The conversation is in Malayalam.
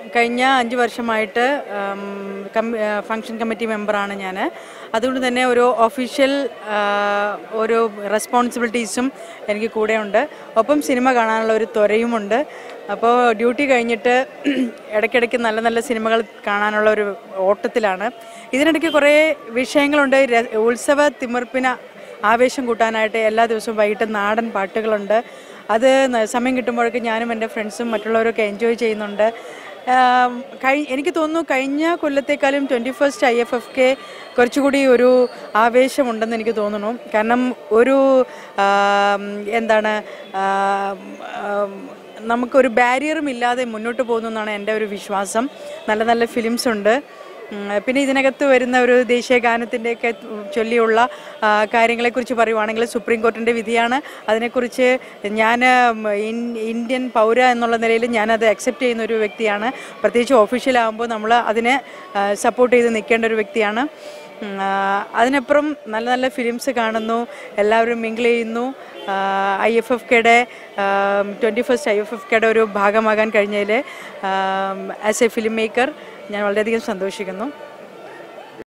കഴിഞ്ഞ അഞ്ച് വർഷമായിട്ട് ഉം, കം- ആ, ഫംഗ്ഷൻ കമ്മിറ്റി മെമ്പറാണ് ഞാൻ അതുകൊണ്ട് തന്നെ ഒരു ഒഫീഷ്യൽ ഒരു റെസ്പോൺസിബിലിറ്റീസും എനിക്ക് കൂടെയുണ്ട് ഒപ്പം സിനിമ കാണാനുള്ള ഒരു ത്വരയുമുണ്ട് അപ്പോൾ ഡ്യൂട്ടി കഴിഞ്ഞിട്ട് ഇടയ്ക്കിടയ്ക്ക് നല്ല നല്ല സിനിമകൾ കാണാനുള്ള ഒരു ഓട്ടത്തിലാണ് ഇതിനിടയ്ക്ക് കുറേ വിഷയങ്ങളുണ്ട് ര- ഉത്സവ തിമിർപ്പിന് ആവേശം കൂട്ടാനായിട്ട് എല്ലാ ദിവസവും വൈകിട്ട് നാടൻ പാട്ടുകളുണ്ട് അത് ന- സമയം കിട്ടുമ്പോഴൊക്കെ ഞാനും എൻ്റെ ഫ്രണ്ട്സും മറ്റുള്ളവരൊക്കെ എൻജോയ് ചെയ്യുന്നുണ്ട് ആം, കഴി എനിക്ക് തോന്നുന്നു കഴിഞ്ഞ കൊല്ലത്തേക്കാളും twenty first I F F K കുറച്ചുകൂടി ഒരു ആവേശമുണ്ടെന്ന് എനിക്ക് തോന്നുന്നു കാരണം ഒരു ആം, എന്താണ് ആം, ആം, നമുക്കൊരു ബാരിയറും ഇല്ലാതെ മുന്നോട്ട് പോകുന്നു എന്നാണ് എൻ്റെ ഒരു വിശ്വാസം നല്ല നല്ല ഫിലിംസ് ഉണ്ട് ഉം, പിന്നെ ഇതിനകത്ത് വരുന്ന ഒരു ദേശീയ ഗാനത്തിൻ്റെയൊക്കെ ചൊല്ലിയുള്ള ആ, കാര്യങ്ങളെക്കുറിച്ച് പറയുവാണെങ്കിൽ സുപ്രീം കോർട്ടിൻ്റെ വിധിയാണ് അതിനെക്കുറിച്ച് ഞാൻ ഉം, ഇൻ- ഇന്ത്യൻ പൗര എന്നുള്ള നിലയിൽ ഞാനത് അക്സെപ്റ്റ് ചെയ്യുന്ന ഒരു വ്യക്തിയാണ് പ്രത്യേകിച്ച് ഒഫീഷ്യലാകുമ്പോൾ നമ്മൾ അതിനെ സപ്പോർട്ട് ചെയ്ത് നിൽക്കേണ്ട ഒരു വ്യക്തിയാണ് ഉം, ആ, അതിനപ്പുറം നല്ല നല്ല ഫിലിംസ് കാണുന്നു എല്ലാവരും മിങ്കിൾ ചെയ്യുന്നു ഐ എഫ് എഫ് കെയുടെ twenty first I F F കെയുടെ ഒരു ഭാഗമാകാൻ കഴിഞ്ഞതിൽ ആസ് എ ഫിലിം മേക്കർ ഞാൻ വളരെയധികം സന്തോഷിക്കുന്നു